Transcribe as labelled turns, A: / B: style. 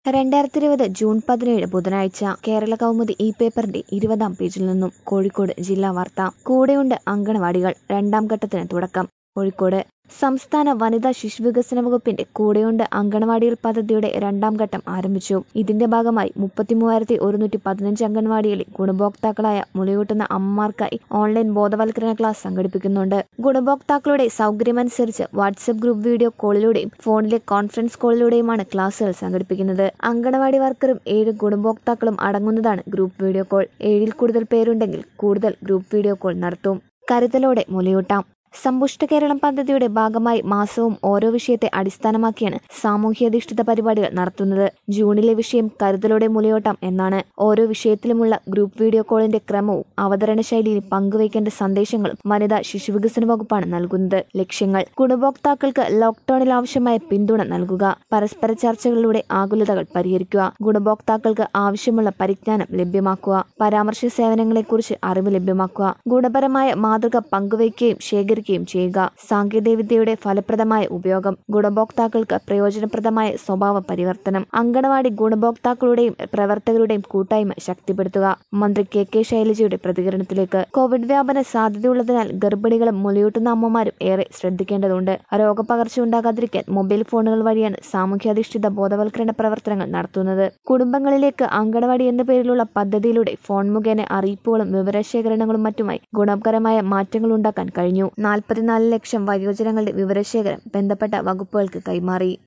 A: രണ്ടായിരത്തി ഇരുപത് ജൂൺ പതിനേഴ് ബുധനാഴ്ച കേരള കൗമുദി ഈ പേപ്പറിന്റെ ഇരുപതാം പേജിൽ നിന്നും കോഴിക്കോട് ജില്ലാ വാർത്ത കൂടെയുണ്ട് അങ്കണവാടികൾ രണ്ടാം ഘട്ടത്തിന് തുടക്കം കോഴിക്കോട് സംസ്ഥാന വനിതാ ശിശുവികസന വകുപ്പിന്റെ കൂടെയുണ്ട് അങ്കണവാടികൾ പദ്ധതിയുടെ രണ്ടാം ഘട്ടം ആരംഭിച്ചു ഇതിന്റെ ഭാഗമായി മുപ്പത്തിമൂവായിരത്തി ഒരുന്നൂറ്റി പതിനഞ്ച് അംഗൻവാടികളിൽ ഗുണഭോക്താക്കളായ മുലയൂട്ടുന്ന അമ്മമാർക്കായി ഓൺലൈൻ ബോധവൽക്കരണ ക്ലാസ് സംഘടിപ്പിക്കുന്നുണ്ട് ഗുണഭോക്താക്കളുടെ സൗകര്യമനുസരിച്ച് വാട്സ്ആപ്പ് ഗ്രൂപ്പ് വീഡിയോ കോളിലൂടെയും ഫോണിലെ കോൺഫറൻസ് കോളിലൂടെയുമാണ് ക്ലാസുകൾ സംഘടിപ്പിക്കുന്നത് അങ്കണവാടി വർക്കറും ഏഴ് ഗുണഭോക്താക്കളും അടങ്ങുന്നതാണ് ഗ്രൂപ്പ് വീഡിയോ കോൾ ഏഴിൽ കൂടുതൽ പേരുണ്ടെങ്കിൽ കൂടുതൽ ഗ്രൂപ്പ് വീഡിയോ കോൾ നടത്തും കരുതലോടെ മുലയൂട്ടാം സമ്പുഷ്ട കേരളം പദ്ധതിയുടെ ഭാഗമായി മാസവും ഓരോ വിഷയത്തെ അടിസ്ഥാനമാക്കിയാണ് സാമൂഹ്യാധിഷ്ഠിത പരിപാടികൾ നടത്തുന്നത് ജൂണിലെ വിഷയം കരുതലോടെ മുലയോട്ടം എന്നാണ് ഓരോ വിഷയത്തിലുമുള്ള ഗ്രൂപ്പ് വീഡിയോ കോളിന്റെ ക്രമവും അവതരണ ശൈലിയിൽ പങ്കുവയ്ക്കേണ്ട സന്ദേശങ്ങളും വനിതാ ശിശുവികസന വകുപ്പാണ് നൽകുന്നത് ലക്ഷ്യങ്ങൾ ഗുണഭോക്താക്കൾക്ക് ലോക്ക്ഡൌണിൽ ആവശ്യമായ പിന്തുണ നൽകുക പരസ്പര ചർച്ചകളിലൂടെ ആകുലതകൾ പരിഹരിക്കുക ഗുണഭോക്താക്കൾക്ക് ആവശ്യമുള്ള പരിജ്ഞാനം ലഭ്യമാക്കുക പരാമർശ സേവനങ്ങളെക്കുറിച്ച് അറിവ് ലഭ്യമാക്കുക ഗുണപരമായ മാതൃക പങ്കുവയ്ക്കുകയും ശേഖരിക്കുകയും സ്വീകരിക്കുകയും ചെയ്യുക സാങ്കേതികവിദ്യയുടെ ഫലപ്രദമായ ഉപയോഗം ഗുണഭോക്താക്കൾക്ക് പ്രയോജനപ്രദമായ സ്വഭാവ പരിവർത്തനം അങ്കണവാടി ഗുണഭോക്താക്കളുടെയും പ്രവർത്തകരുടെയും കൂട്ടായ്മ ശക്തിപ്പെടുത്തുക മന്ത്രി കെ കെ ശൈലജയുടെ പ്രതികരണത്തിലേക്ക് കോവിഡ് വ്യാപന സാധ്യതയുള്ളതിനാൽ ഗർഭിണികളും മുലയൂട്ടുന്ന അമ്മമാരും ഏറെ ശ്രദ്ധിക്കേണ്ടതുണ്ട് രോഗപകർച്ച ഉണ്ടാകാതിരിക്കാൻ മൊബൈൽ ഫോണുകൾ വഴിയാണ് സാമൂഹ്യാധിഷ്ഠിത ബോധവൽക്കരണ പ്രവർത്തനങ്ങൾ നടത്തുന്നത് കുടുംബങ്ങളിലേക്ക് അങ്കണവാടി എന്ന പേരിലുള്ള പദ്ധതിയിലൂടെ ഫോൺ മുഖേന അറിയിപ്പുകളും വിവരശേഖരണങ്ങളും മറ്റുമായി ഗുണകരമായ മാറ്റങ്ങൾ ഉണ്ടാക്കാൻ കഴിഞ്ഞു നാൽപ്പത്തിനാല് ലക്ഷം വയോജനങ്ങളുടെ വിവരശേഖരം ബന്ധപ്പെട്ട വകുപ്പുകൾക്ക് കൈമാറി